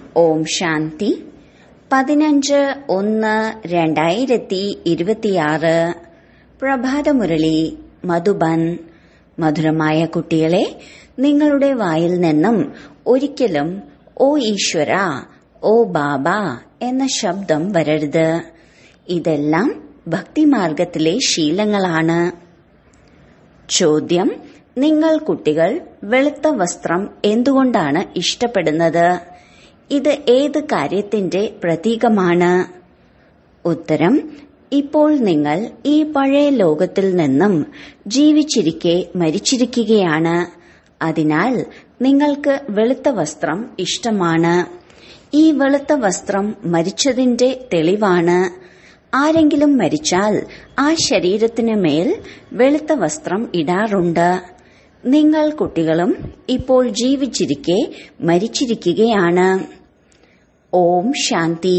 ഓം ശാന്തി പതിനഞ്ച് ഒന്ന് രണ്ടായിരത്തി ഇരുപത്തിയാറ് പ്രഭാതമുരളി മധുബൻ മധുരമായ കുട്ടികളെ നിങ്ങളുടെ വായിൽ നിന്നും ഒരിക്കലും ഓ ഈശ്വര ഓ ബാബ എന്ന ശബ്ദം വരരുത് ഇതെല്ലാം ഭക്തിമാർഗത്തിലെ ശീലങ്ങളാണ് ചോദ്യം നിങ്ങൾ കുട്ടികൾ വെളുത്ത വസ്ത്രം എന്തുകൊണ്ടാണ് ഇഷ്ടപ്പെടുന്നത് ഇത് ഏത് കാര്യത്തിന്റെ പ്രതീകമാണ് ഉത്തരം ഇപ്പോൾ നിങ്ങൾ ഈ പഴയ ലോകത്തിൽ നിന്നും ജീവിച്ചിരിക്കെ മരിച്ചിരിക്കുകയാണ് അതിനാൽ നിങ്ങൾക്ക് വെളുത്ത വസ്ത്രം ഇഷ്ടമാണ് ഈ വെളുത്ത വസ്ത്രം മരിച്ചതിന്റെ തെളിവാണ് ആരെങ്കിലും മരിച്ചാൽ ആ ശരീരത്തിന് മേൽ വെളുത്ത വസ്ത്രം ഇടാറുണ്ട് നിങ്ങൾ കുട്ടികളും ഇപ്പോൾ ജീവിച്ചിരിക്കെ മരിച്ചിരിക്കുകയാണ് ഓം ശാന്തി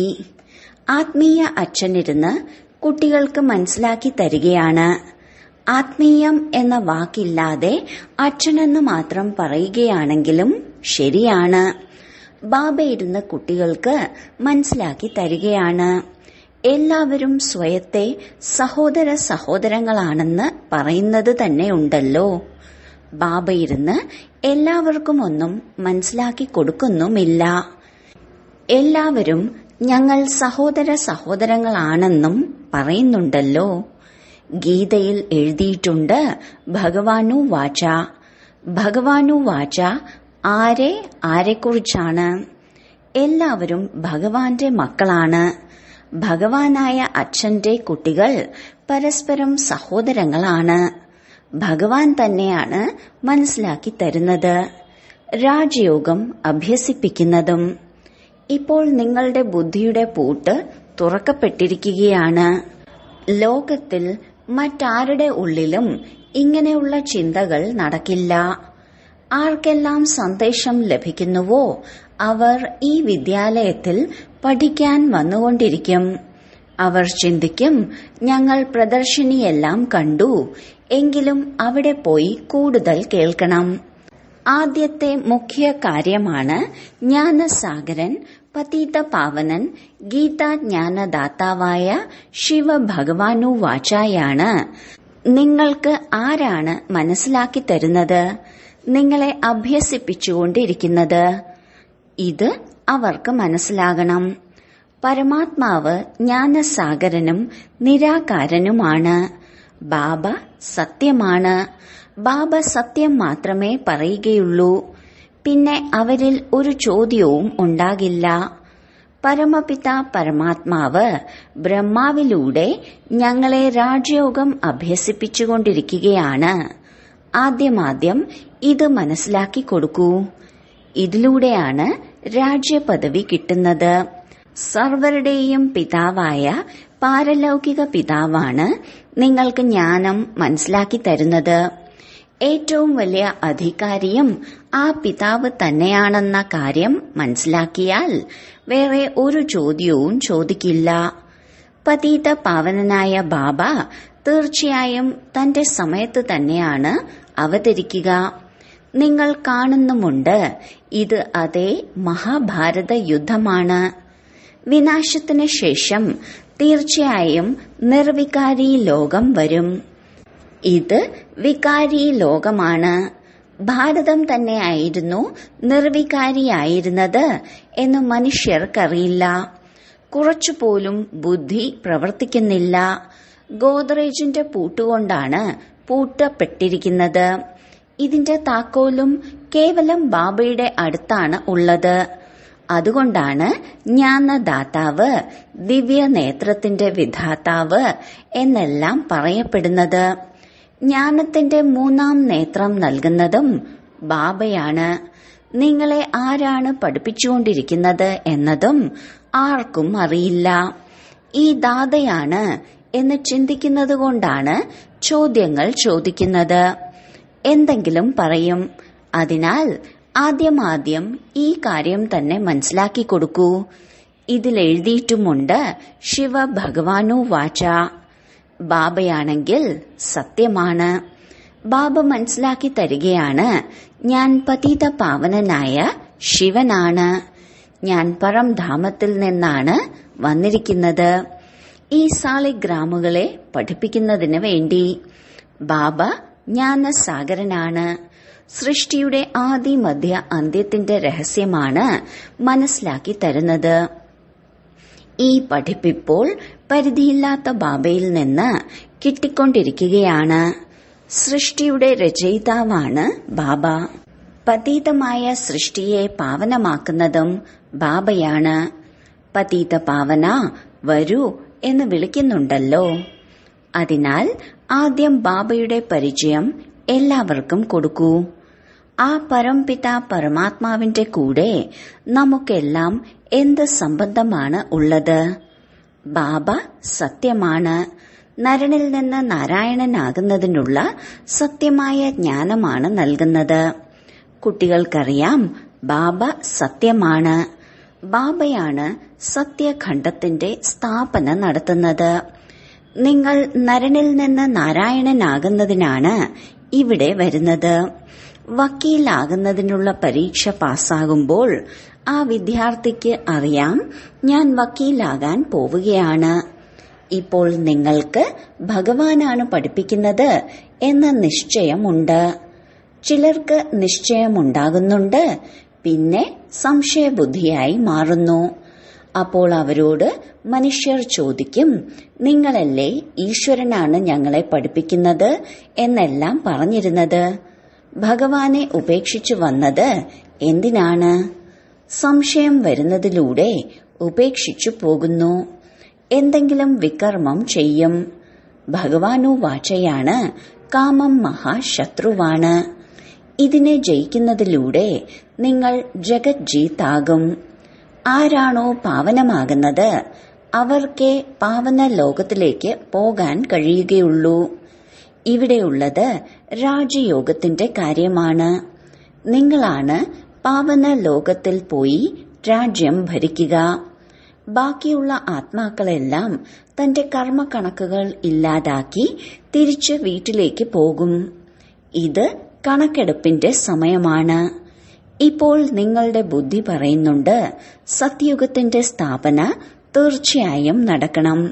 ആത്മീയ അച്ഛനിരുന്ന് കുട്ടികൾക്ക് മനസ്സിലാക്കി തരികയാണ് ആത്മീയം എന്ന വാക്കില്ലാതെ അച്ഛനെന്ന് മാത്രം പറയുകയാണെങ്കിലും ശരിയാണ് ബാബ ഇരുന്ന് കുട്ടികൾക്ക് മനസ്സിലാക്കി തരികയാണ് എല്ലാവരും സ്വയത്തെ സഹോദര സഹോദരങ്ങളാണെന്ന് പറയുന്നത് തന്നെ ഉണ്ടല്ലോ ബാബ ഇരുന്ന് എല്ലാവർക്കും ഒന്നും മനസ്സിലാക്കി കൊടുക്കുന്നുമില്ല എല്ലാവരും ഞങ്ങൾ സഹോദര സഹോദരങ്ങളാണെന്നും പറയുന്നുണ്ടല്ലോ ഗീതയിൽ എഴുതിയിട്ടുണ്ട് ഭഗവാനു വാച ഭഗവാനു വാച ആരെ ആരെക്കുറിച്ചാണ് എല്ലാവരും ഭഗവാന്റെ മക്കളാണ് ഭഗവാനായ അച്ഛന്റെ കുട്ടികൾ പരസ്പരം സഹോദരങ്ങളാണ് ഭഗവാൻ തന്നെയാണ് മനസ്സിലാക്കി തരുന്നത് രാജയോഗം അഭ്യസിപ്പിക്കുന്നതും ഇപ്പോൾ നിങ്ങളുടെ ബുദ്ധിയുടെ പൂട്ട് തുറക്കപ്പെട്ടിരിക്കുകയാണ് ലോകത്തിൽ മറ്റാരുടെ ഉള്ളിലും ഇങ്ങനെയുള്ള ചിന്തകൾ നടക്കില്ല ആർക്കെല്ലാം സന്ദേശം ലഭിക്കുന്നുവോ അവർ ഈ വിദ്യാലയത്തിൽ പഠിക്കാൻ വന്നുകൊണ്ടിരിക്കും അവർ ചിന്തിക്കും ഞങ്ങൾ പ്രദർശിനിയെല്ലാം കണ്ടു എങ്കിലും അവിടെ പോയി കൂടുതൽ കേൾക്കണം ആദ്യത്തെ മുഖ്യ കാര്യമാണ് ജ്ഞാനസാഗരൻ പതീത പാവനൻ ഗീതാജ്ഞാനദാതാവായ ശിവഭഗവാനു വാചായാണ് നിങ്ങൾക്ക് ആരാണ് മനസ്സിലാക്കി തരുന്നത് നിങ്ങളെ അഭ്യസിപ്പിച്ചുകൊണ്ടിരിക്കുന്നത് ഇത് അവർക്ക് മനസ്സിലാകണം പരമാത്മാവ് ജ്ഞാനസാഗരനും നിരാകാരനുമാണ് ബാബ സത്യമാണ് ബാബ സത്യം മാത്രമേ പറയുകയുള്ളൂ പിന്നെ അവരിൽ ഒരു ചോദ്യവും ഉണ്ടാകില്ല പരമപിത പരമാത്മാവ് ബ്രഹ്മാവിലൂടെ ഞങ്ങളെ രാജയോഗം അഭ്യസിപ്പിച്ചുകൊണ്ടിരിക്കുകയാണ് ആദ്യമാദ്യം ഇത് മനസ്സിലാക്കി കൊടുക്കൂ ഇതിലൂടെയാണ് രാജ്യപദവി കിട്ടുന്നത് സർവരുടെയും പിതാവായ പാരലൗകിക പിതാവാണ് നിങ്ങൾക്ക് ജ്ഞാനം മനസ്സിലാക്കി തരുന്നത് ഏറ്റവും വലിയ അധികാരിയും ആ പിതാവ് തന്നെയാണെന്ന കാര്യം മനസ്സിലാക്കിയാൽ വേറെ ഒരു ചോദ്യവും ചോദിക്കില്ല പതീത പാവനനായ ബാബ തീർച്ചയായും തന്റെ സമയത്ത് തന്നെയാണ് അവതരിക്കുക നിങ്ങൾ കാണുന്നുമുണ്ട് ഇത് അതേ മഹാഭാരത യുദ്ധമാണ് വിനാശത്തിന് ശേഷം തീർച്ചയായും നിർവികാരി ലോകം വരും ഇത് വികാരി ലോകമാണ് ഭാരതം തന്നെയായിരുന്നു നിർവികാരിയായിരുന്നത് എന്ന് മനുഷ്യർക്കറിയില്ല കുറച്ചുപോലും ബുദ്ധി പ്രവർത്തിക്കുന്നില്ല ഗോദ്രേജിന്റെ പൂട്ടുകൊണ്ടാണ് പൂട്ടപ്പെട്ടിരിക്കുന്നത് ഇതിന്റെ താക്കോലും കേവലം ബാബയുടെ അടുത്താണ് ഉള്ളത് അതുകൊണ്ടാണ് ജ്ഞാനദാതാവ് ദിവ്യ നേത്രത്തിന്റെ വിധാതാവ് എന്നെല്ലാം പറയപ്പെടുന്നത് ജ്ഞാനത്തിന്റെ മൂന്നാം നേത്രം നൽകുന്നതും ബാബയാണ് നിങ്ങളെ ആരാണ് പഠിപ്പിച്ചുകൊണ്ടിരിക്കുന്നത് എന്നതും ആർക്കും അറിയില്ല ഈ ദാതയാണ് എന്ന് ചിന്തിക്കുന്നത് കൊണ്ടാണ് ചോദ്യങ്ങൾ ചോദിക്കുന്നത് എന്തെങ്കിലും പറയും അതിനാൽ ആദ്യമാദ്യം ഈ കാര്യം തന്നെ മനസ്സിലാക്കി കൊടുക്കൂ ഇതിലെഴുതിയിട്ടുമുണ്ട് ശിവ ഭഗവാനു വാച ബാബയാണെങ്കിൽ സത്യമാണ് ബാബ മനസ്സിലാക്കി തരികയാണ് ഞാൻ പതിത പാവനനായ ശിവനാണ് ഞാൻ പരംധാമത്തിൽ നിന്നാണ് വന്നിരിക്കുന്നത് ഈ സാളിഗ്രാമുകളെ പഠിപ്പിക്കുന്നതിന് വേണ്ടി ബാബ ജ്ഞാനസാഗരനാണ് സൃഷ്ടിയുടെ ആദി മധ്യ അന്ത്യത്തിന്റെ രഹസ്യമാണ് മനസ്സിലാക്കി തരുന്നത് ഈ പഠിപ്പിപ്പോൾ പരിധിയില്ലാത്ത ബാബയിൽ നിന്ന് കിട്ടിക്കൊണ്ടിരിക്കുകയാണ് സൃഷ്ടിയുടെ രചയിതാവാണ് ബാബ പതീതമായ സൃഷ്ടിയെ പാവനമാക്കുന്നതും ബാബയാണ് പതീത പാവന വരൂ എന്ന് വിളിക്കുന്നുണ്ടല്ലോ അതിനാൽ ആദ്യം ബാബയുടെ പരിചയം എല്ലാവർക്കും കൊടുക്കൂ ആ പരംപിത പരമാത്മാവിന്റെ കൂടെ നമുക്കെല്ലാം എന്ത് സംബന്ധമാണ് ഉള്ളത് ബാബ സത്യമാണ് നരനിൽ നിന്ന് നാരായണനാകുന്നതിനുള്ള സത്യമായ ജ്ഞാനമാണ് നൽകുന്നത് കുട്ടികൾക്കറിയാം ബാബ സത്യമാണ് ബാബയാണ് സത്യഖണ്ഡത്തിന്റെ സ്ഥാപന നടത്തുന്നത് നിങ്ങൾ നരനിൽ നിന്ന് നാരായണനാകുന്നതിനാണ് ഇവിടെ വരുന്നത് വക്കീലാകുന്നതിനുള്ള പരീക്ഷ പാസ്സാകുമ്പോൾ ആ വിദ്യാർത്ഥിക്ക് അറിയാം ഞാൻ വക്കീലാകാൻ പോവുകയാണ് ഇപ്പോൾ നിങ്ങൾക്ക് ഭഗവാനാണ് പഠിപ്പിക്കുന്നത് എന്ന നിശ്ചയമുണ്ട് ചിലർക്ക് നിശ്ചയമുണ്ടാകുന്നുണ്ട് പിന്നെ സംശയബുദ്ധിയായി മാറുന്നു അപ്പോൾ അവരോട് മനുഷ്യർ ചോദിക്കും നിങ്ങളല്ലേ ഈശ്വരനാണ് ഞങ്ങളെ പഠിപ്പിക്കുന്നത് എന്നെല്ലാം പറഞ്ഞിരുന്നത് ഭഗവാനെ ഉപേക്ഷിച്ചു വന്നത് എന്തിനാണ് സംശയം വരുന്നതിലൂടെ ഉപേക്ഷിച്ചു പോകുന്നു എന്തെങ്കിലും വികർമ്മം ചെയ്യും ഭഗവാനു വാചയാണ് കാമം മഹാശത്രുവാണ് ഇതിനെ ജയിക്കുന്നതിലൂടെ നിങ്ങൾ ജഗജ്ജീത്താകും ആരാണോ പാവനമാകുന്നത് അവർക്കേ പാവന ലോകത്തിലേക്ക് പോകാൻ കഴിയുകയുള്ളൂ ഇവിടെയുള്ളത് രാജയോഗത്തിന്റെ കാര്യമാണ് നിങ്ങളാണ് പാവന ലോകത്തിൽ പോയി രാജ്യം ഭരിക്കുക ബാക്കിയുള്ള ആത്മാക്കളെല്ലാം തന്റെ കർമ്മക്കണക്കുകൾ ഇല്ലാതാക്കി തിരിച്ച് വീട്ടിലേക്ക് പോകും ഇത് കണക്കെടുപ്പിന്റെ സമയമാണ് ഇപ്പോൾ നിങ്ങളുടെ ബുദ്ധി പറയുന്നുണ്ട് സത്യുഗത്തിന്റെ സ്ഥാപന തീർച്ചയായും നടക്കണം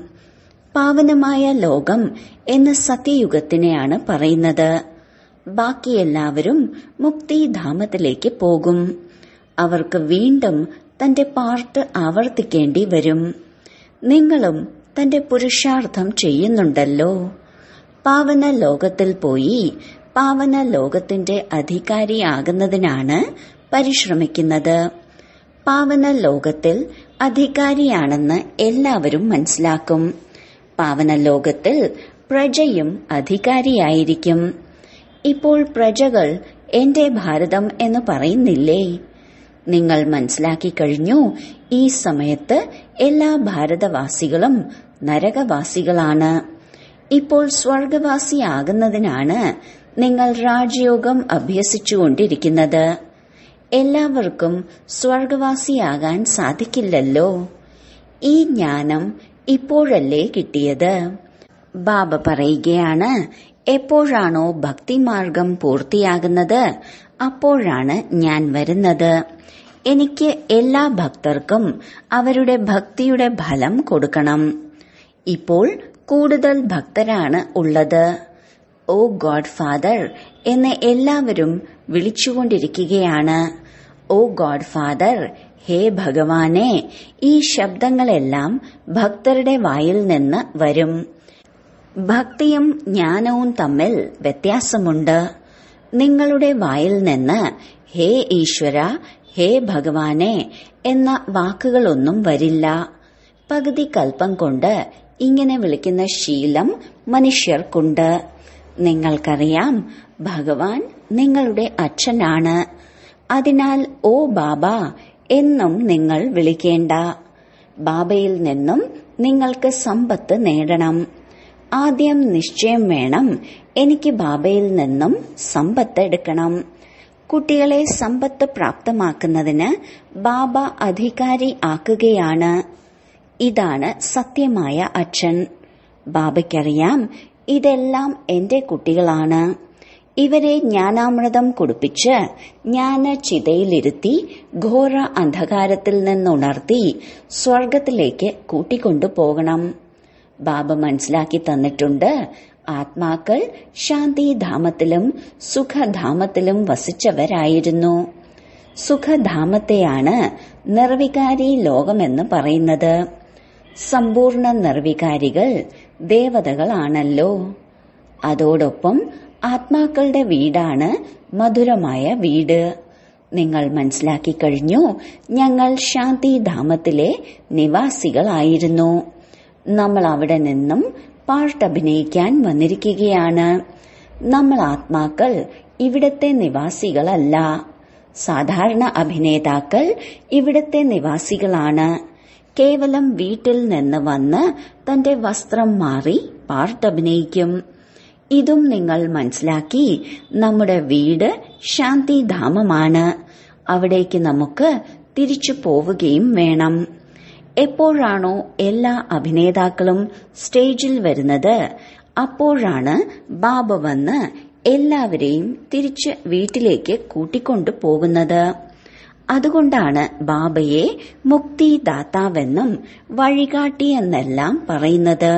പാവനമായ ലോകം എന്ന് സത്യയുഗത്തിനെയാണ് പറയുന്നത് ബാക്കി എല്ലാവരും മുക്തിധാമത്തിലേക്ക് പോകും അവർക്ക് വീണ്ടും തന്റെ പാർട്ട് ആവർത്തിക്കേണ്ടി വരും നിങ്ങളും തന്റെ പുരുഷാർത്ഥം ചെയ്യുന്നുണ്ടല്ലോ പാവന ലോകത്തിൽ പോയി പാവന ലോകത്തിന്റെ അധികാരിയാകുന്നതിനാണ് പരിശ്രമിക്കുന്നത് പാവന ലോകത്തിൽ അധികാരിയാണെന്ന് എല്ലാവരും മനസ്സിലാക്കും പാവന ലോകത്തിൽ പ്രജയും അധികാരിയായിരിക്കും ഇപ്പോൾ പ്രജകൾ എന്റെ ഭാരതം എന്ന് പറയുന്നില്ലേ നിങ്ങൾ മനസ്സിലാക്കി കഴിഞ്ഞു ഈ സമയത്ത് എല്ലാ ഭാരതവാസികളും നരകവാസികളാണ് ഇപ്പോൾ സ്വർഗവാസിയാകുന്നതിനാണ് നിങ്ങൾ രാജയോഗം അഭ്യസിച്ചുകൊണ്ടിരിക്കുന്നത് എല്ലാവർക്കും സ്വർഗവാസിയാകാൻ സാധിക്കില്ലല്ലോ ഈ ജ്ഞാനം ഇപ്പോഴല്ലേ കിട്ടിയത് ബാബ പറയുകയാണ് എപ്പോഴാണോ ഭക്തിമാർഗം പൂർത്തിയാകുന്നത് അപ്പോഴാണ് ഞാൻ വരുന്നത് എനിക്ക് എല്ലാ ഭക്തർക്കും അവരുടെ ഭക്തിയുടെ ഫലം കൊടുക്കണം ഇപ്പോൾ കൂടുതൽ ഭക്തരാണ് ഉള്ളത് ഓ ഗോഡ് ഫാദർ എന്ന് എല്ലാവരും വിളിച്ചുകൊണ്ടിരിക്കുകയാണ് ഓ ഗോഡ് ഫാദർ ഹേ ഭഗവാനെ ഈ ശബ്ദങ്ങളെല്ലാം ഭക്തരുടെ വായിൽ നിന്ന് വരും ഭക്തിയും ജ്ഞാനവും തമ്മിൽ വ്യത്യാസമുണ്ട് നിങ്ങളുടെ വായിൽ നിന്ന് ഹേ ഈശ്വര ഹേ ഭഗവാനെ എന്ന വാക്കുകളൊന്നും വരില്ല പകുതി കൽപ്പം കൊണ്ട് ഇങ്ങനെ വിളിക്കുന്ന ശീലം മനുഷ്യർക്കുണ്ട് നിങ്ങൾക്കറിയാം ഭഗവാൻ നിങ്ങളുടെ അച്ഛനാണ് അതിനാൽ ഓ ബാബ എന്നും നിങ്ങൾ വിളിക്കേണ്ട ബാബയിൽ നിന്നും നിങ്ങൾക്ക് സമ്പത്ത് നേടണം ആദ്യം നിശ്ചയം വേണം എനിക്ക് ബാബയിൽ നിന്നും സമ്പത്ത് എടുക്കണം കുട്ടികളെ സമ്പത്ത് പ്രാപ്തമാക്കുന്നതിന് ബാബ അധികാരി ആക്കുകയാണ് ഇതാണ് സത്യമായ അച്ഛൻ ബാബയ്ക്കറിയാം ഇതെല്ലാം എന്റെ കുട്ടികളാണ് ഇവരെ ജ്ഞാനാമൃതം കുടിപ്പിച്ച് ജ്ഞാന ചിതയിലിരുത്തി ഘോര അന്ധകാരത്തിൽ നിന്നുണർത്തി സ്വർഗത്തിലേക്ക് കൂട്ടിക്കൊണ്ടു പോകണം ബാബ മനസ്സിലാക്കി തന്നിട്ടുണ്ട് ആത്മാക്കൾ ശാന്തിധാമത്തിലും സുഖധാമത്തിലും വസിച്ചവരായിരുന്നു സുഖധാമത്തെയാണ് നിർവികാരി ലോകമെന്ന് പറയുന്നത് സമ്പൂർണ്ണ നിർവികാരികൾ ദേവതകളാണല്ലോ അതോടൊപ്പം ആത്മാക്കളുടെ വീടാണ് മധുരമായ വീട് നിങ്ങൾ മനസ്സിലാക്കി കഴിഞ്ഞു ഞങ്ങൾ ശാന്തിധാമത്തിലെ നിവാസികളായിരുന്നു നമ്മൾ അവിടെ നിന്നും പാർട്ട് അഭിനയിക്കാൻ വന്നിരിക്കുകയാണ് നമ്മൾ ആത്മാക്കൾ ഇവിടത്തെ നിവാസികളല്ല സാധാരണ അഭിനേതാക്കൾ ഇവിടത്തെ നിവാസികളാണ് കേവലം വീട്ടിൽ നിന്ന് വന്ന് തന്റെ വസ്ത്രം മാറി പാർട്ട് അഭിനയിക്കും ഇതും നിങ്ങൾ മനസ്സിലാക്കി നമ്മുടെ വീട് ശാന്തിധാമമാണ് അവിടേക്ക് നമുക്ക് തിരിച്ചു പോവുകയും വേണം എപ്പോഴാണോ എല്ലാ അഭിനേതാക്കളും സ്റ്റേജിൽ വരുന്നത് അപ്പോഴാണ് ബാബ വന്ന് എല്ലാവരെയും തിരിച്ച് വീട്ടിലേക്ക് കൂട്ടിക്കൊണ്ടു പോകുന്നത് അതുകൊണ്ടാണ് ബാബയെ മുക്തിദാതാവെന്നും വഴികാട്ടി എന്നെല്ലാം പറയുന്നത്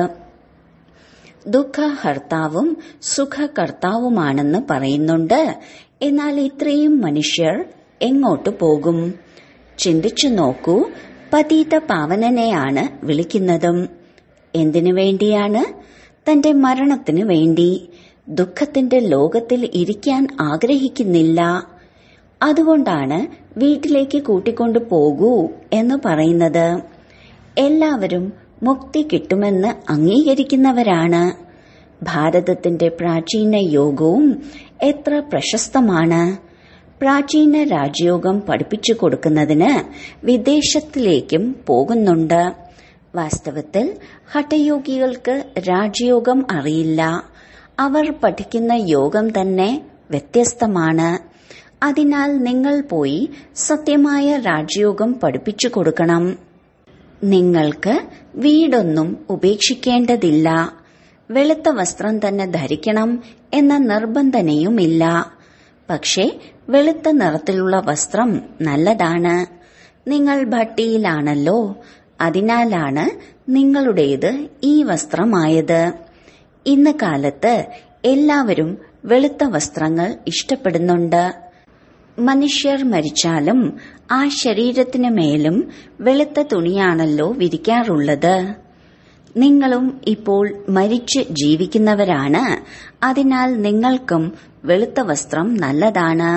ദുഃഖഹർത്താവും സുഖകർത്താവുമാണെന്ന് പറയുന്നുണ്ട് എന്നാൽ ഇത്രയും മനുഷ്യർ എങ്ങോട്ട് പോകും ചിന്തിച്ചു നോക്കൂ പതീത പാവനനെയാണ് വിളിക്കുന്നതും എന്തിനു വേണ്ടിയാണ് തന്റെ മരണത്തിനു വേണ്ടി ദുഃഖത്തിന്റെ ലോകത്തിൽ ഇരിക്കാൻ ആഗ്രഹിക്കുന്നില്ല അതുകൊണ്ടാണ് വീട്ടിലേക്ക് കൂട്ടിക്കൊണ്ടു പോകൂ എന്ന് പറയുന്നത് എല്ലാവരും മുക്തി കിട്ടുമെന്ന് അംഗീകരിക്കുന്നവരാണ് ഭാരതത്തിന്റെ പ്രാചീന യോഗവും എത്ര പ്രശസ്തമാണ് പ്രാചീന രാജയോഗം പഠിപ്പിച്ചു കൊടുക്കുന്നതിന് വിദേശത്തിലേക്കും പോകുന്നുണ്ട് വാസ്തവത്തിൽ ഹഠയോഗികൾക്ക് രാജയോഗം അറിയില്ല അവർ പഠിക്കുന്ന യോഗം തന്നെ വ്യത്യസ്തമാണ് അതിനാൽ നിങ്ങൾ പോയി സത്യമായ രാജയോഗം പഠിപ്പിച്ചു കൊടുക്കണം നിങ്ങൾക്ക് വീടൊന്നും ഉപേക്ഷിക്കേണ്ടതില്ല വെളുത്ത വസ്ത്രം തന്നെ ധരിക്കണം എന്ന നിർബന്ധനയുമില്ല പക്ഷേ വെളുത്ത നിറത്തിലുള്ള വസ്ത്രം നല്ലതാണ് നിങ്ങൾ ഭട്ടിയിലാണല്ലോ അതിനാലാണ് നിങ്ങളുടേത് ഈ വസ്ത്രമായത് ഇന്ന് കാലത്ത് എല്ലാവരും വെളുത്ത വസ്ത്രങ്ങൾ ഇഷ്ടപ്പെടുന്നുണ്ട് മനുഷ്യർ മരിച്ചാലും ആ ശരീരത്തിന് മേലും വെളുത്ത തുണിയാണല്ലോ വിരിക്കാറുള്ളത് നിങ്ങളും ഇപ്പോൾ മരിച്ച് ജീവിക്കുന്നവരാണ് അതിനാൽ നിങ്ങൾക്കും വെളുത്ത വസ്ത്രം നല്ലതാണ്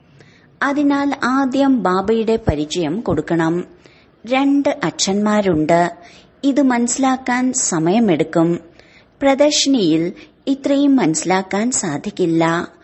അതിനാൽ ആദ്യം ബാബയുടെ പരിചയം കൊടുക്കണം രണ്ട് അച്ഛന്മാരുണ്ട് ഇത് മനസ്സിലാക്കാൻ സമയമെടുക്കും പ്രദർശിനിയിൽ ഇത്രയും മനസ്സിലാക്കാൻ സാധിക്കില്ല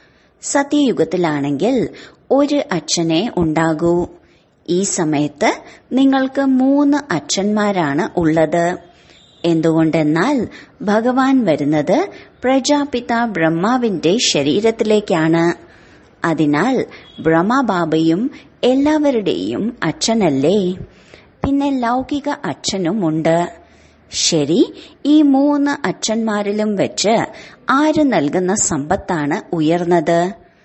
സത്യയുഗത്തിലാണെങ്കിൽ ഒരു അച്ഛനെ ഉണ്ടാകൂ ഈ സമയത്ത് നിങ്ങൾക്ക് മൂന്ന് അച്ഛന്മാരാണ് ഉള്ളത് എന്തുകൊണ്ടെന്നാൽ ഭഗവാൻ വരുന്നത് പ്രജാപിത ബ്രഹ്മാവിന്റെ ശരീരത്തിലേക്കാണ് അതിനാൽ ബ്രഹ്മബാബയും എല്ലാവരുടെയും അച്ഛനല്ലേ പിന്നെ ലൗകിക അച്ഛനുമുണ്ട് ശരി ഈ മൂന്ന് അച്ഛന്മാരിലും വെച്ച് ആര് നൽകുന്ന സമ്പത്താണ് ഉയർന്നത്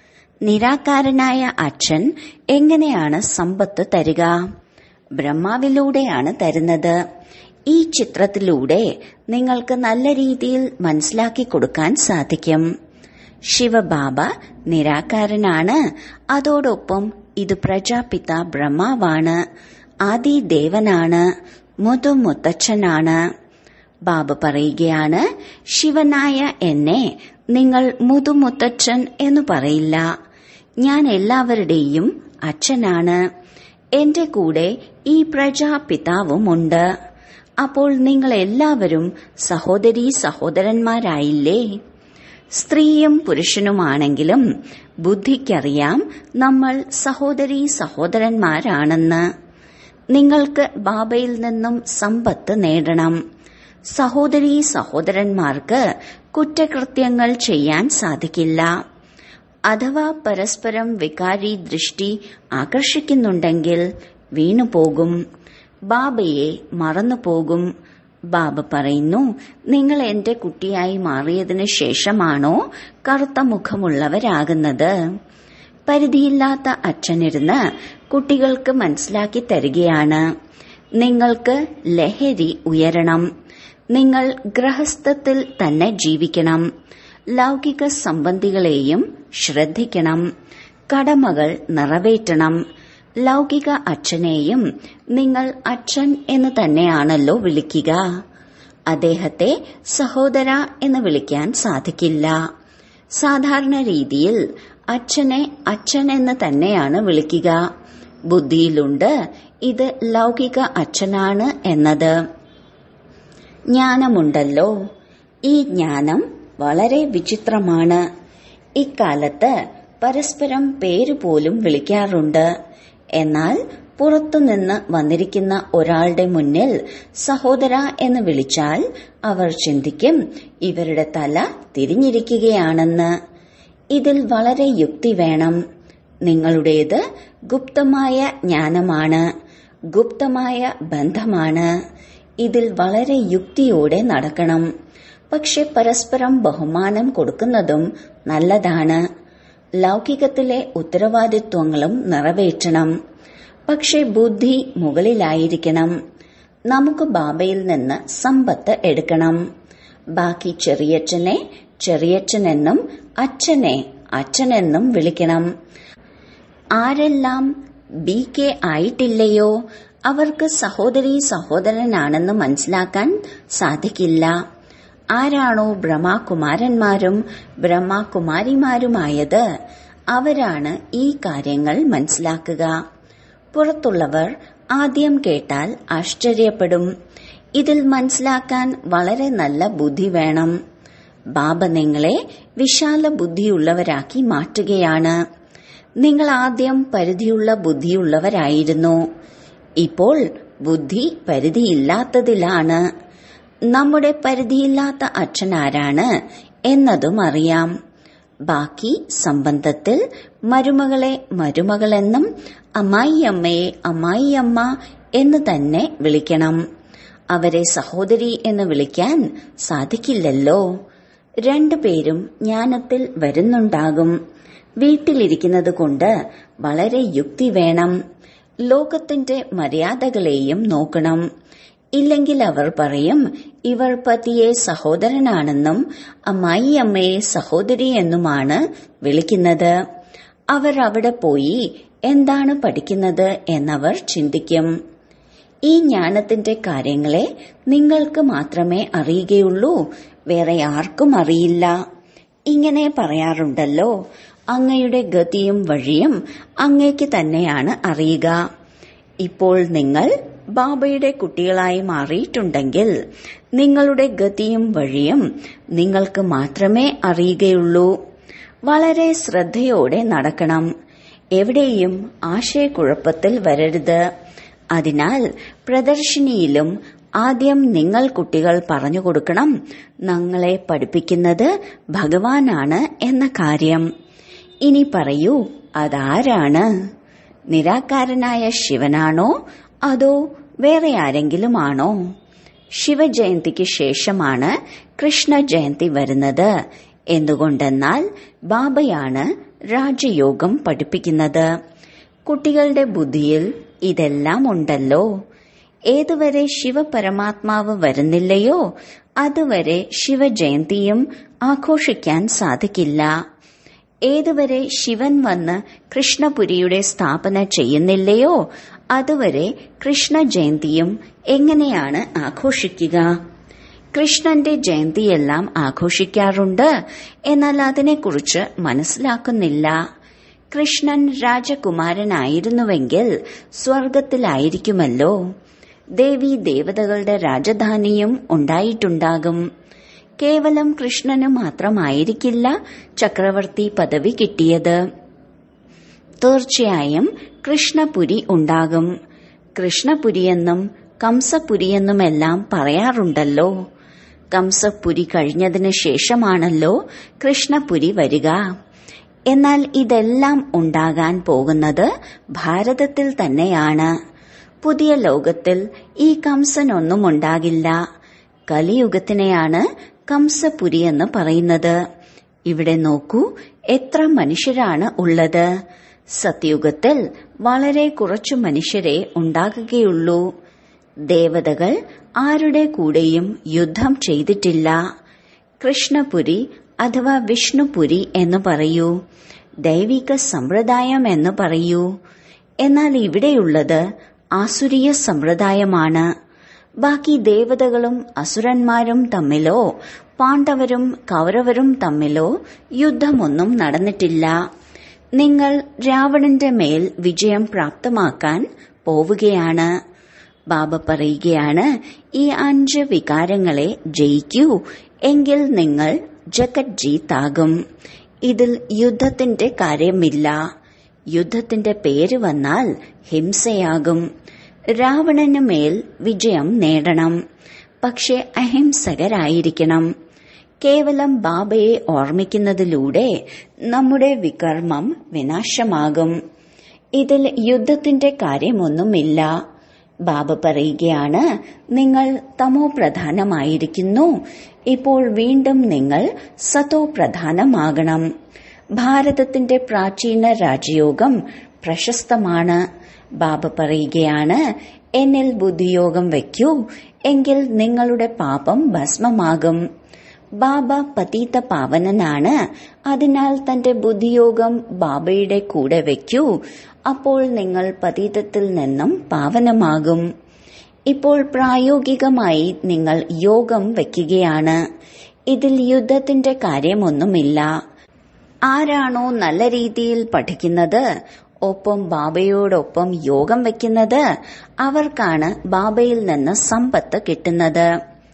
നിരാകാരനായ അച്ഛൻ എങ്ങനെയാണ് സമ്പത്ത് തരിക ബ്രഹ്മാവിലൂടെയാണ് തരുന്നത് ഈ ചിത്രത്തിലൂടെ നിങ്ങൾക്ക് നല്ല രീതിയിൽ മനസ്സിലാക്കി കൊടുക്കാൻ സാധിക്കും ശിവബാബ നിരാകാരനാണ് അതോടൊപ്പം ഇത് പ്രജാപിത ബ്രഹ്മാവാണ് ആദിദേവനാണ് മുതുമുത്തച്ഛനാണ് ബാബ പറയുകയാണ് ശിവനായ എന്നെ നിങ്ങൾ മുതുമുത്തച്ഛൻ എന്ന് പറയില്ല ഞാൻ എല്ലാവരുടെയും അച്ഛനാണ് എന്റെ കൂടെ ഈ പ്രജാപിതാവുമുണ്ട് അപ്പോൾ നിങ്ങൾ എല്ലാവരും സഹോദരീ സഹോദരന്മാരായില്ലേ സ്ത്രീയും പുരുഷനുമാണെങ്കിലും ബുദ്ധിക്കറിയാം നമ്മൾ സഹോദരീ സഹോദരന്മാരാണെന്ന് നിങ്ങൾക്ക് ബാബയിൽ നിന്നും സമ്പത്ത് നേടണം സഹോദരീ സഹോദരന്മാർക്ക് കുറ്റകൃത്യങ്ങൾ ചെയ്യാൻ സാധിക്കില്ല അഥവാ പരസ്പരം വികാരി ദൃഷ്ടി ആകർഷിക്കുന്നുണ്ടെങ്കിൽ വീണുപോകും ബാബയെ മറന്നുപോകും ബാബ പറയുന്നു നിങ്ങൾ എന്റെ കുട്ടിയായി മാറിയതിനു ശേഷമാണോ കറുത്ത മുഖമുള്ളവരാകുന്നത് പരിധിയില്ലാത്ത അച്ഛനിരുന്ന് കുട്ടികൾക്ക് മനസ്സിലാക്കി തരികയാണ് നിങ്ങൾക്ക് ലഹരി ഉയരണം നിങ്ങൾ ഗ്രഹസ്ഥത്തിൽ തന്നെ ജീവിക്കണം ലൗകിക സംബന്ധികളെയും ശ്രദ്ധിക്കണം കടമകൾ നിറവേറ്റണം ലൗകിക അച്ഛനെയും നിങ്ങൾ അച്ഛൻ എന്ന് തന്നെയാണല്ലോ വിളിക്കുക അദ്ദേഹത്തെ സഹോദര എന്ന് വിളിക്കാൻ സാധിക്കില്ല സാധാരണ രീതിയിൽ അച്ഛനെ അച്ഛൻ എന്ന് തന്നെയാണ് വിളിക്കുക ബുദ്ധിയിലുണ്ട് ഇത് ലൗകിക അച്ഛനാണ് എന്നത് ജ്ഞാനമുണ്ടല്ലോ ഈ ജ്ഞാനം വളരെ വിചിത്രമാണ് ഇക്കാലത്ത് പരസ്പരം പേര് പോലും വിളിക്കാറുണ്ട് എന്നാൽ പുറത്തുനിന്ന് വന്നിരിക്കുന്ന ഒരാളുടെ മുന്നിൽ സഹോദര എന്ന് വിളിച്ചാൽ അവർ ചിന്തിക്കും ഇവരുടെ തല തിരിഞ്ഞിരിക്കുകയാണെന്ന് ഇതിൽ വളരെ യുക്തി വേണം നിങ്ങളുടേത് ഗുപ്തമായ ജ്ഞാനമാണ് ഗുപ്തമായ ബന്ധമാണ് ഇതിൽ വളരെ യുക്തിയോടെ നടക്കണം പക്ഷെ പരസ്പരം ബഹുമാനം കൊടുക്കുന്നതും നല്ലതാണ് ലൗകികത്തിലെ ഉത്തരവാദിത്വങ്ങളും നിറവേറ്റണം പക്ഷെ ബുദ്ധി മുകളിലായിരിക്കണം നമുക്ക് ബാബയിൽ നിന്ന് സമ്പത്ത് എടുക്കണം ബാക്കി ചെറിയച്ഛനെ ചെറിയച്ഛനെന്നും അച്ഛനെ അച്ഛനെന്നും വിളിക്കണം ആരെല്ലാം ബി കെ ആയിട്ടില്ലയോ അവർക്ക് സഹോദരി സഹോദരനാണെന്ന് മനസ്സിലാക്കാൻ സാധിക്കില്ല ആരാണോ ബ്രഹ്മകുമാരന്മാരും ബ്രഹ്മകുമാരിമാരുമായത് അവരാണ് ഈ കാര്യങ്ങൾ മനസ്സിലാക്കുക പുറത്തുള്ളവർ ആദ്യം കേട്ടാൽ ആശ്ചര്യപ്പെടും ഇതിൽ മനസ്സിലാക്കാൻ വളരെ നല്ല ബുദ്ധി വേണം ബാബ നിങ്ങളെ വിശാല ബുദ്ധിയുള്ളവരാക്കി മാറ്റുകയാണ് നിങ്ങൾ ആദ്യം പരിധിയുള്ള ബുദ്ധിയുള്ളവരായിരുന്നു ഇപ്പോൾ ബുദ്ധി പരിധിയില്ലാത്തതിലാണ് നമ്മുടെ പരിധിയില്ലാത്ത അച്ഛനാരാണ് എന്നതും അറിയാം ബാക്കി സംബന്ധത്തിൽ മരുമകളെ മരുമകളെന്നും അമ്മായിയമ്മയെ അമ്മായിയമ്മ എന്ന് തന്നെ വിളിക്കണം അവരെ സഹോദരി എന്ന് വിളിക്കാൻ സാധിക്കില്ലല്ലോ രണ്ടുപേരും ജ്ഞാനത്തിൽ വരുന്നുണ്ടാകും വീട്ടിലിരിക്കുന്നത് കൊണ്ട് വളരെ യുക്തി വേണം ലോകത്തിന്റെ മര്യാദകളെയും നോക്കണം ഇല്ലെങ്കിൽ അവർ പറയും ഇവർ പതിയെ സഹോദരനാണെന്നും അമ്മായി അമ്മയെ സഹോദരി എന്നുമാണ് വിളിക്കുന്നത് അവർ അവിടെ പോയി എന്താണ് പഠിക്കുന്നത് എന്നവർ ചിന്തിക്കും ഈ ജ്ഞാനത്തിന്റെ കാര്യങ്ങളെ നിങ്ങൾക്ക് മാത്രമേ അറിയുകയുള്ളൂ വേറെ ആർക്കും അറിയില്ല ഇങ്ങനെ പറയാറുണ്ടല്ലോ അങ്ങയുടെ ഗതിയും വഴിയും അങ്ങയ്ക്ക് തന്നെയാണ് അറിയുക ഇപ്പോൾ നിങ്ങൾ ബാബയുടെ കുട്ടികളായി മാറിയിട്ടുണ്ടെങ്കിൽ നിങ്ങളുടെ ഗതിയും വഴിയും നിങ്ങൾക്ക് മാത്രമേ അറിയുകയുള്ളൂ വളരെ ശ്രദ്ധയോടെ നടക്കണം എവിടെയും ആശയക്കുഴപ്പത്തിൽ വരരുത് അതിനാൽ പ്രദർശിനിയിലും ആദ്യം നിങ്ങൾ കുട്ടികൾ പറഞ്ഞു കൊടുക്കണം ഞങ്ങളെ പഠിപ്പിക്കുന്നത് ഭഗവാനാണ് എന്ന കാര്യം ഇനി പറയൂ അതാരാണ് നിരാകാരനായ ശിവനാണോ അതോ വേറെ ആരെങ്കിലും ആണോ ശിവജയന്തിക്ക് ശേഷമാണ് കൃഷ്ണ ജയന്തി വരുന്നത് എന്തുകൊണ്ടെന്നാൽ ബാബയാണ് രാജയോഗം പഠിപ്പിക്കുന്നത് കുട്ടികളുടെ ബുദ്ധിയിൽ ഇതെല്ലാം ഉണ്ടല്ലോ ഏതുവരെ ശിവപരമാത്മാവ് വരുന്നില്ലയോ അതുവരെ ശിവജയന്തിയും ആഘോഷിക്കാൻ സാധിക്കില്ല ഏതുവരെ ശിവൻ വന്ന് കൃഷ്ണപുരിയുടെ സ്ഥാപന ചെയ്യുന്നില്ലയോ അതുവരെ കൃഷ്ണ ജയന്തിയും എങ്ങനെയാണ് ആഘോഷിക്കുക കൃഷ്ണന്റെ ജയന്തിയെല്ലാം ആഘോഷിക്കാറുണ്ട് എന്നാൽ അതിനെക്കുറിച്ച് മനസ്സിലാക്കുന്നില്ല കൃഷ്ണൻ രാജകുമാരനായിരുന്നുവെങ്കിൽ സ്വർഗത്തിലായിരിക്കുമല്ലോ ദേവി ദേവതകളുടെ രാജധാനിയും ഉണ്ടായിട്ടുണ്ടാകും കേവലം കൃഷ്ണന് മാത്രമായിരിക്കില്ല ചക്രവർത്തി പദവി കിട്ടിയത് തീർച്ചയായും കൃഷ്ണപുരി ഉണ്ടാകും കൃഷ്ണപുരിയെന്നും കംസപുരിയെന്നുമെല്ലാം പറയാറുണ്ടല്ലോ കംസപുരി കഴിഞ്ഞതിന് ശേഷമാണല്ലോ കൃഷ്ണപുരി വരിക എന്നാൽ ഇതെല്ലാം ഉണ്ടാകാൻ പോകുന്നത് ഭാരതത്തിൽ തന്നെയാണ് പുതിയ ലോകത്തിൽ ഈ കംസനൊന്നും ഉണ്ടാകില്ല കലിയുഗത്തിനെയാണ് കംസപുരി എന്ന് പറയുന്നത് ഇവിടെ നോക്കൂ എത്ര മനുഷ്യരാണ് ഉള്ളത് സത്യുഗത്തിൽ വളരെ കുറച്ചു മനുഷ്യരെ ഉണ്ടാകുകയുള്ളൂ ദേവതകൾ ആരുടെ കൂടെയും യുദ്ധം ചെയ്തിട്ടില്ല കൃഷ്ണപുരി അഥവാ വിഷ്ണുപുരി എന്ന് പറയൂ ദൈവിക സമ്പ്രദായം എന്ന് പറയൂ എന്നാൽ ഇവിടെയുള്ളത് ആസുരീയ സമ്പ്രദായമാണ് ബാക്കി ദേവതകളും അസുരന്മാരും തമ്മിലോ പാണ്ഡവരും കൗരവരും തമ്മിലോ യുദ്ധമൊന്നും നടന്നിട്ടില്ല നിങ്ങൾ രാവണന്റെ മേൽ വിജയം പ്രാപ്തമാക്കാൻ പോവുകയാണ് ബാബ പറയുകയാണ് ഈ അഞ്ച് വികാരങ്ങളെ ജയിക്കൂ എങ്കിൽ നിങ്ങൾ ജഗത് ജീത്താകും ഇതിൽ യുദ്ധത്തിന്റെ കാര്യമില്ല യുദ്ധത്തിന്റെ പേര് വന്നാൽ ഹിംസയാകും രാവണന് മേൽ വിജയം നേടണം പക്ഷെ അഹിംസകരായിരിക്കണം കേവലം ബാബയെ ഓർമ്മിക്കുന്നതിലൂടെ നമ്മുടെ വികർമ്മം വിനാശമാകും ഇതിൽ യുദ്ധത്തിന്റെ കാര്യമൊന്നുമില്ല ബാബ പറയുകയാണ് നിങ്ങൾ തമോ പ്രധാനമായിരിക്കുന്നു ഇപ്പോൾ വീണ്ടും നിങ്ങൾ സതോ പ്രധാനമാകണം ഭാരതത്തിന്റെ പ്രാചീന രാജയോഗം പ്രശസ്തമാണ് ബാബ പറയുകയാണ് എന്നിൽ ബുദ്ധിയോഗം വയ്ക്കൂ എങ്കിൽ നിങ്ങളുടെ പാപം ഭസ്മമാകും ബാബ പതീത പാവനനാണ് അതിനാൽ തന്റെ ബുദ്ധിയോഗം ബാബയുടെ കൂടെ വയ്ക്കൂ അപ്പോൾ നിങ്ങൾ പതീതത്തിൽ നിന്നും പാവനമാകും ഇപ്പോൾ പ്രായോഗികമായി നിങ്ങൾ യോഗം വയ്ക്കുകയാണ് ഇതിൽ യുദ്ധത്തിന്റെ കാര്യമൊന്നുമില്ല ആരാണോ നല്ല രീതിയിൽ പഠിക്കുന്നത് ഒപ്പം ബാബയോടൊപ്പം യോഗം വയ്ക്കുന്നത് അവർക്കാണ് ബാബയിൽ നിന്ന് സമ്പത്ത് കിട്ടുന്നത്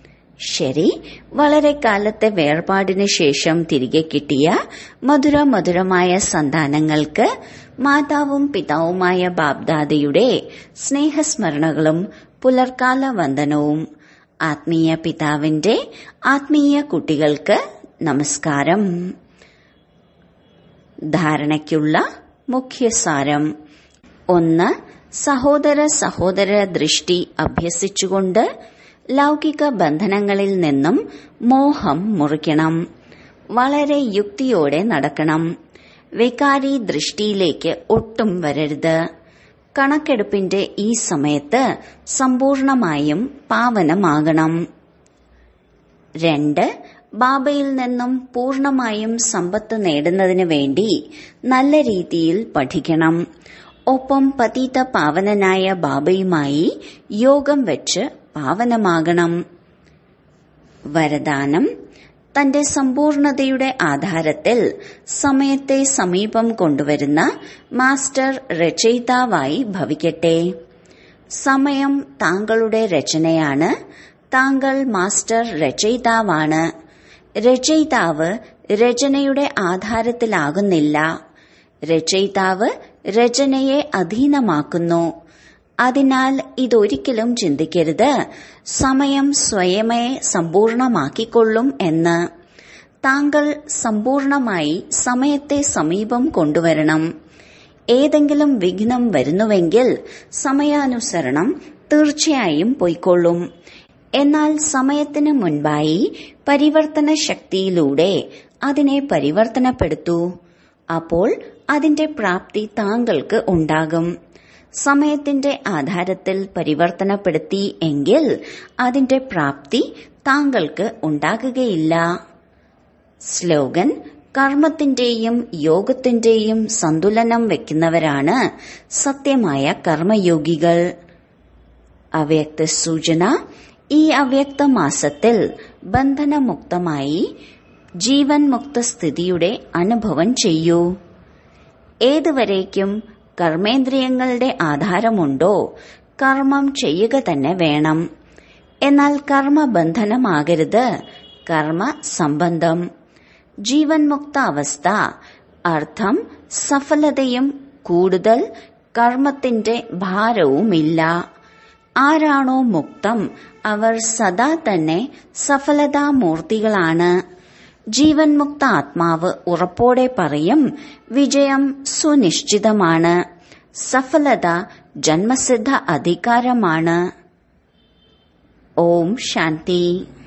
ശരി വളരെ കാലത്തെ വേർപാടിന് ശേഷം തിരികെ കിട്ടിയ മധുര മധുരമായ സന്താനങ്ങൾക്ക് മാതാവും പിതാവുമായ ബാബ്ദാദയുടെ സ്നേഹസ്മരണകളും പുലർക്കാല വന്ദനവും ആത്മീയ പിതാവിന്റെ ആത്മീയ കുട്ടികൾക്ക് നമസ്കാരം ധാരണയ്ക്കുള്ള മുഖ്യസാരം ഒന്ന് സഹോദര സഹോദര ദൃഷ്ടി അഭ്യസിച്ചുകൊണ്ട് ലൗകിക ബന്ധനങ്ങളിൽ നിന്നും മോഹം മുറിക്കണം വളരെ യുക്തിയോടെ നടക്കണം വികാരി ദൃഷ്ടിയിലേക്ക് ഒട്ടും വരരുത് കണക്കെടുപ്പിന്റെ ഈ സമയത്ത് സമ്പൂർണമായും പാവനമാകണം രണ്ട് ബാബയിൽ നിന്നും പൂർണമായും സമ്പത്ത് നേടുന്നതിന് വേണ്ടി നല്ല രീതിയിൽ പഠിക്കണം ഒപ്പം പതീത പാവനനായ ബാബയുമായി യോഗം വെച്ച് പാവനമാകണം വരദാനം തന്റെ സമ്പൂർണതയുടെ ആധാരത്തിൽ സമയത്തെ സമീപം കൊണ്ടുവരുന്ന മാസ്റ്റർ രചയിതാവായി ഭവിക്കട്ടെ സമയം താങ്കളുടെ രചനയാണ് താങ്കൾ മാസ്റ്റർ രചയിതാവാണ് രചയിതാവ് രചനയുടെ ആധാരത്തിലാകുന്നില്ല രചയിതാവ് രചനയെ അധീനമാക്കുന്നു അതിനാൽ ഇതൊരിക്കലും ചിന്തിക്കരുത് സമയം സ്വയമേ സമ്പൂർണമാക്കിക്കൊള്ളും എന്ന് താങ്കൾ സമ്പൂർണമായി സമയത്തെ സമീപം കൊണ്ടുവരണം ഏതെങ്കിലും വിഘ്നം വരുന്നുവെങ്കിൽ സമയാനുസരണം തീർച്ചയായും പൊയ്ക്കൊള്ളും എന്നാൽ സമയത്തിന് മുൻപായി പരിവർത്തന ശക്തിയിലൂടെ അതിനെ പരിവർത്തനപ്പെടുത്തൂ അപ്പോൾ അതിന്റെ പ്രാപ്തി താങ്കൾക്ക് ഉണ്ടാകും സമയത്തിന്റെ ആധാരത്തിൽ പരിവർത്തനപ്പെടുത്തി എങ്കിൽ അതിന്റെ പ്രാപ്തി താങ്കൾക്ക് ഉണ്ടാകുകയില്ല സ്ലോഗൻ കർമ്മത്തിന്റെയും യോഗത്തിന്റെയും സന്തുലനം വെക്കുന്നവരാണ് സത്യമായ കർമ്മയോഗികൾ അവ്യക്ത സൂചന ഈ അവ്യക്ത മാസത്തിൽ ബന്ധനമുക്തമായി ജീവൻ മുക്ത സ്ഥിതിയുടെ അനുഭവം ചെയ്യൂ ഏതുവരേക്കും കർമ്മേന്ദ്രിയങ്ങളുടെ ആധാരമുണ്ടോ കർമ്മം ചെയ്യുക തന്നെ വേണം എന്നാൽ കർമ്മബന്ധനമാകരുത് കർമ്മ സംബന്ധം ജീവൻ മുക്ത അവസ്ഥ അർത്ഥം സഫലതയും കൂടുതൽ കർമ്മത്തിന്റെ ഭാരവുമില്ല ആരാണോ മുക്തം അവർ സദാ തന്നെ സഫലതാമൂർത്തികളാണ് ജീവൻ മുക്ത ആത്മാവ് ഉറപ്പോടെ പറയും വിജയം സുനിശ്ചിതമാണ് സഫലത ജന്മസിദ്ധ അധികാരമാണ് ഓം ശാന്തി